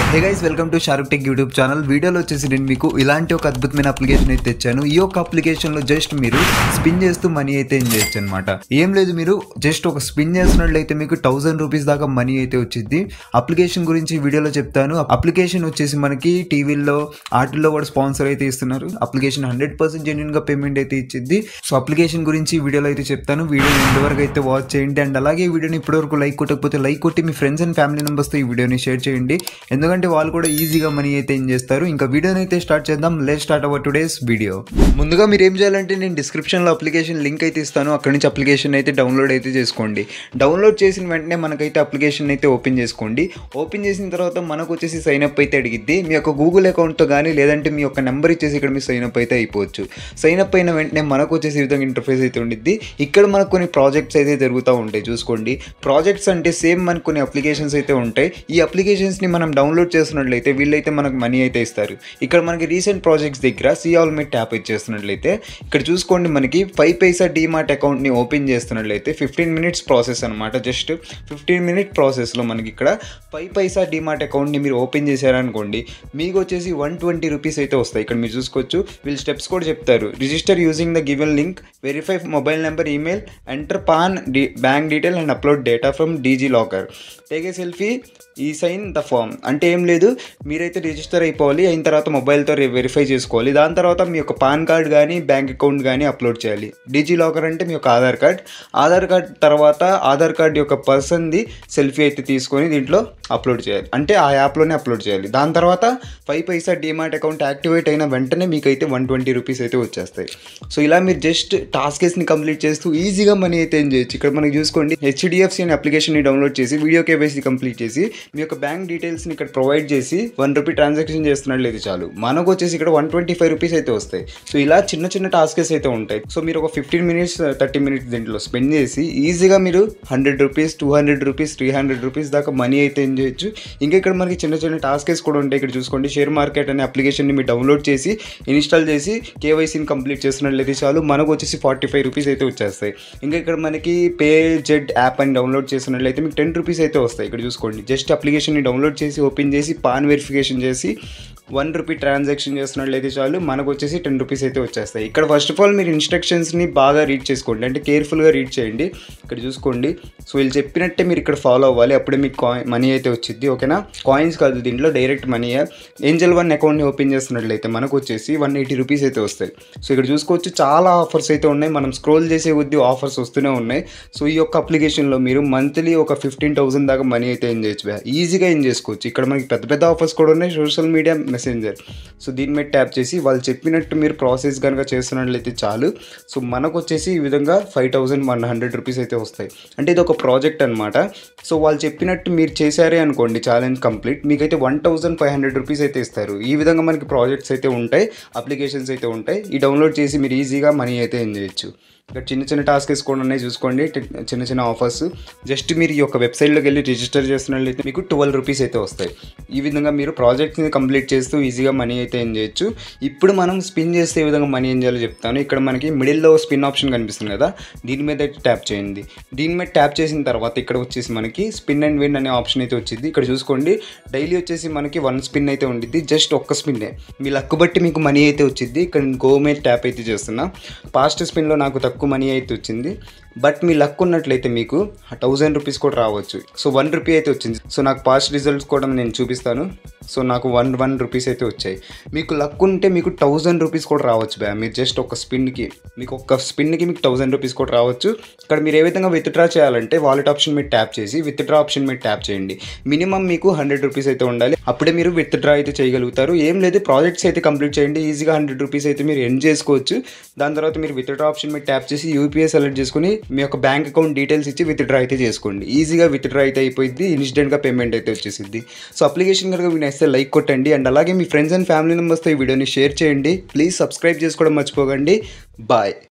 hey guys welcome to Shahrukh tech YouTube channel వీడియోలో వచ్చేసి నేను మీకు ఇలాంటి ఒక అద్భుతమైన అప్లికేషన్ అయితే తెచ్చాను ఈ యొక్క అప్లికేషన్ లో జస్ట్ మీరు స్పిన్ చేస్తూ మనీ అయితే ఏం చేయొచ్చు అనమాట ఏం లేదు మీరు జస్ట్ ఒక స్పిన్ చేసినట్లయితే మీకు థౌసండ్ రూపీస్ దాకా మనీ అయితే వచ్చింది అప్లికేషన్ గురించి ఈ వీడియోలో చెప్తాను అప్లికేషన్ వచ్చేసి మనకి టీవీల్లో ఆటల్లో కూడా స్పాన్సర్ అయితే ఇస్తున్నారు అప్లికేషన్ హండ్రెడ్ పర్సెంట్ జెన్యున్ గా పేమెంట్ అయితే ఇచ్చింది సో అప్లికేషన్ గురించి ఈ వీడియోలో అయితే చెప్తాను వీడియో ఎండ్ వరకు అయితే వాచ్ చేయండి అండ్ అలాగే ఈ వీడియోని ఇప్పటివరకు లైక్ కొట్టకపోతే లైక్ కొట్టి మీ ఫ్రెండ్స్ అండ్ ఫ్యామిలీ మెంబర్స్తో ఈ వీడియోని షేర్ చేయండి ఎందుకంటే వాళ్ళు కూడా ఈజీగా మనీ అయితే ఏం చేస్తారు ఇంకా వీడియోని అయితే స్టార్ట్ చేద్దాం let start our today's video ముందుగా మీరు ఏం చేయాలంటే నేను డిస్క్రిప్షన్లో అప్లికేషన్ లింక్ అయితే ఇస్తాను అక్కడ నుంచి అప్లికేషన్ అయితే డౌన్లోడ్ అయితే చేసుకోండి డౌన్లోడ్ చేసిన వెంటనే మనకైతే అప్లికేషన్ అయితే ఓపెన్ చేసుకోండి ఓపెన్ చేసిన తర్వాత మనకు వచ్చేసి సైన్ అప్ అయితే అడిగిద్ది మీ యొక్క గూగుల్ అకౌంట్తో కానీ లేదంటే మీ యొక్క నెంబర్ ఇచ్చేసి ఇక్కడ మీ సైన్ అప్ అయితే అయిపోవచ్చు సైన్ అప్ అయిన వెంటనే మనకు వచ్చేసి ఈ విధంగా ఇంటర్ఫేస్ అయితే ఉండిద్ది ఇక్కడ మనకు కొన్ని ప్రాజెక్ట్స్ అయితే జరుగుతూ ఉంటాయి చూసుకోండి ప్రాజెక్ట్స్ అంటే సేమ్ మనకు కొన్ని అప్లికేషన్స్ అయితే ఉంటాయి ఈ అప్లికేషన్స్ని మనం డౌన్లోడ్ చేస్తున్నట్లయితే వీళ్ళైతే మనకు మనీ అయితే ఇస్తారు ఇక్కడ మనకి రీసెంట్ ప్రాజెక్ట్స్ దగ్గర సి ఆల్ మీ ట్యాప్ ఇచ్చేస్తున్నట్లయితే ఇక్కడ చూసుకోండి మనకి ఫైవ్ పైసా డీమార్ట్ అకౌంట్ని ఓపెన్ చేస్తున్నట్లయితే ఫిఫ్టీన్ మినిట్స్ ప్రాసెస్ అనమాట జస్ట్ ఫిఫ్టీన్ మినిట్ ప్రాసెస్లో మనకి ఇక్కడ ఫైవ్ పైసా డీమార్ట్ అకౌంట్ని మీరు ఓపెన్ చేశారనుకోండి మీకు వచ్చేసి వన్ ట్వంటీ రూపీస్ అయితే వస్తాయి ఇక్కడ మీరు చూసుకోవచ్చు వీళ్ళు స్టెప్స్ కూడా చెప్తారు register using the given link verify mobile number email enter PAN the bank detail and upload data from DigiLocker take a selfie e sign the form అంటే ఏం లేదు మీరైతే రిజిస్టర్ అయిపోవాలి అయిన తర్వాత మొబైల్తో వెరిఫై చేసుకోవాలి దాని తర్వాత మీ యొక్క పాన్ కార్డ్ కానీ బ్యాంక్ అకౌంట్ కానీ అప్లోడ్ చేయాలి డిజీ లాకర్ అంటే మీ యొక్క ఆధార్ కార్డ్ ఆధార్ కార్డ్ తర్వాత ఆధార్ కార్డ్ యొక్క పర్సన్ది సెల్ఫీ అయితే తీసుకొని దీంట్లో అప్లోడ్ చేయాలి అంటే ఆ యాప్లోనే అప్లోడ్ చేయాలి దాని తర్వాత five paisa demat account activate అయిన వెంటనే మీకు అయితే వన్ ట్వంటీ రూపీస్ అయితే వచ్చేస్తాయి సో ఇలా మీరు జస్ట్ టాస్కెస్ని కంప్లీట్ చేస్తూ ఈజీగా మనీ అయితే ఏం చేయొచ్చు ఇక్కడ మనకి చూసుకోండి హెచ్డిఎఫ్సి అనే అప్లికేషన్ని డౌన్లోడ్ చేసి వీడియో కేవైసీ కంప్లీట్ చేసి మీ యొక్క బ్యాంక్ డీటెయిల్స్ని ఇక్కడ ప్రొవైడ్ చేసి వన్ రూపీ ట్రాన్సాక్షన్ చేస్తున్నట్లయితే చాలు మనకు వచ్చేసి ఇక్కడ వన్ ట్వంటీ ఫైవ్ రూపీస్ అయితే వస్తాయి సో ఇలా చిన్న చిన్న టాస్కెస్ అయితే ఉంటాయి సో మీరు ఒక ఫిఫ్టీన్ మినిట్స్ థర్టీ మినిట్స్ దీంట్లో స్పెండ్ చేసి ఈజీగా మీరు hundred rupees two hundred rupees three hundred rupees దాకా మనీ అయితే ఏం చేయొచ్చు ఇంకా ఇక్కడ మనకి చిన్న చిన్న టాస్కెస్ కూడా ఉంటాయి ఇక్కడ చూసుకోండి షేర్ మార్కెట్ అనే అప్లికేషన్ని మీరు డౌన్లోడ్ చేసి ఇన్స్టాల్ చేసి కేవైసీని కంప్లీట్ చేస్తున్నట్లయితే చాలు మనకు వచ్చేసి ఫార్టీ ఫైవ్ రూపీస్ అయితే వచ్చేస్తాయి ఇంకా ఇక్కడ మనకి పే జెడ్ యాప్ అని డౌన్లోడ్ చేసినట్లయితే మీకు టెన్ రూపీస్ అయితే వస్తాయి ఇక్కడ చూసుకోండి జస్ట్ అప్లికేషన్ని డౌన్లోడ్ చేసి ఓపెన్ చేసి పాన్ వెరిఫికేషన్ చేసి వన్ రూపీ ట్రాన్సాక్షన్ చేస్తున్నట్లయితే చాలు మనకు వచ్చేసి టెన్ రూపీస్ అయితే వచ్చేస్తాయి ఇక్కడ ఫస్ట్ ఆఫ్ ఆల్ మీరు ఇన్స్ట్రక్షన్స్ని బాగా రీడ్ చేసుకోండి అంటే కేర్ఫుల్గా రీడ్ చేయండి ఇక్కడ చూసుకోండి సో వీళ్ళు చెప్పినట్టే మీరు ఇక్కడ ఫాలో అవ్వాలి అప్పుడే మీకు కాయిన్ మనీ అయితే వచ్చింది ఓకేనా కాయిన్స్ కాదు దీంట్లో డైరెక్ట్ మనీ ఏంజల్ వన్ అకౌంట్ని ఓపెన్ చేస్తున్నట్లయితే మనకు వచ్చేసి వన్ ఎయిటీ రూపీస్ అయితే వస్తాయి సో ఇక్కడ చూసుకోవచ్చు చాలా ఆఫర్స్ అయితే ఉన్నాయి మనం స్క్రోల్ చేసే కొద్దీ ఆఫర్స్ వస్తూనే ఉన్నాయి సో ఈ యొక్క అప్లికేషన్లో మీరు మంత్లీ ఒక ఫిఫ్టీన్ థౌసండ్ దాకా మనీ అయితే ఏం చేయొచ్చు ఈజీగా ఏం చేసుకోవచ్చు ఇక్కడ మనకి పెద్ద పెద్ద ఆఫర్స్ కూడా ఉన్నాయి సోషల్ మీడియా మెసెంజర్ సో దీని మీద ట్యాప్ చేసి వాళ్ళు చెప్పినట్టు మీరు ప్రాసెస్ కనుక చేస్తున్నట్లయితే చాలు సో మనకు వచ్చేసి ఈ విధంగా five thousand one hundred rupees అయితే వస్తాయి అంటే ఇది ఒక ప్రాజెక్ట్ అనమాట సో వాళ్ళు చెప్పినట్టు మీరు చేశారే అనుకోండి ఛాలెంజ్ కంప్లీట్ మీకైతే one thousand five hundred rupees అయితే ఇస్తారు ఈ విధంగా మనకి ప్రాజెక్ట్స్ అయితే ఉంటాయి అప్లికేషన్స్ అయితే ఉంటాయి ఈ డౌన్లోడ్ చేసి మీరు ఈజీగా మనీ అయితే ఏం చేయొచ్చు ఇక్కడ చిన్న చిన్న టాస్క్స్ కూడా ఉన్నాయి చూసుకోండి టి- చిన్న చిన్న ఆఫర్స్ జస్ట్ మీరు ఈ యొక్క వెబ్సైట్లోకి వెళ్ళి రిజిస్టర్ చేస్తున్నట్లయితే మీకు ట్వెల్వ్ రూపీస్ అయితే వస్తాయి ఈ విధంగా మీరు ప్రాజెక్ట్ని కంప్లీట్ చేస్తూ ఈజీగా మనీ అయితే ఏం చేయొచ్చు ఇప్పుడు మనం స్పిన్ చేస్తే ఏ విధంగా మనీ ఏం చేయాలో చెప్తాను ఇక్కడ మనకి మిడిల్లో స్పిన్ ఆప్షన్ కనిపిస్తుంది కదా దీని మీద అయితే ట్యాప్ చేయండి దీని మీద ట్యాప్ చేసిన తర్వాత ఇక్కడ వచ్చేసి మనకి స్పిన్ అండ్ విన్ అనే ఆప్షన్ అయితే వచ్చింది ఇక్కడ చూసుకోండి డైలీ వచ్చేసి మనకి వన్ స్పిన్ అయితే ఉండిద్ది జస్ట్ ఒక్క స్పిన్నే మీ లక్ బట్టి మీకు మనీ అయితే వచ్చింది ఇక్కడ నేను గో మీద ట్యాప్ అయితే చేస్తున్నా పాస్ట్ స్పిన్లో నాకు తక్కువ మనీ అయితే వచ్చింది బట్ మీ లక్ ఉన్నట్లయితే మీకు థౌజండ్ రూపీస్ కూడా రావచ్చు సో వన్ రూపీ అయితే వచ్చింది సో నాకు పాస్ట్ రిజల్ట్స్ కూడా నేను చూపిస్తాను సో నాకు వన్ వన్ రూపీస్ అయితే వచ్చాయి మీకు లక్ ఉంటే మీకు థౌజండ్ రూపీస్ కూడా రావచ్చు బ్యా మీరు జస్ట్ ఒక స్పిన్కి మీకు ఒక స్పిన్కి మీకు థౌజండ్ రూపీస్ కూడా రావచ్చు ఇక్కడ మీరు ఏ విధంగా విత్డ్రా చేయాలంటే వాలెట్ ఆప్షన్ మీద ట్యాప్ చేసి విత్డ్రా ఆప్షన్ మీద ట్యాప్ చేయండి మినిమం మీకు హండ్రెడ్ రూపీస్ అయితే ఉండాలి అప్పుడే మీరు విత్డ్రా అయితే చేయగలుగుతారు ఏం లేదు ప్రాజెక్ట్స్ అయితే కంప్లీట్ చేయండి ఈజీగా హండ్రెడ్ రూపీస్ అయితే మీరు ఎండ్ చేసుకోవచ్చు దాని తర్వాత మీరు విత్డ్రా ఆప్షన్ మీద ట్యాప్ చేసి యూపీఐ సెలెక్ట్ చేసుకుని మీ యొక్క బ్యాంక్ అకౌంట్ డీటెయిల్స్ ఇచ్చి విత్డ్రా అయితే చేసుకోండి ఈజీగా విత్డ్రా అయితే అయిపోయింది ఇన్స్టెంట్గా పేమెంట్ అయితే వచ్చేసింది సో అప్లికేషన్ కనుక మీకు నచ్చితే లైక్ కొట్టండి అండ్ అలాగే మీ ఫ్రెండ్స్ అండ్ ఫ్యామిలీ మెంబర్స్తో ఈ వీడియోని షేర్ చేయండి ప్లీజ్ సబ్స్క్రైబ్ చేసుకోవడం మర్చిపోకండి బాయ్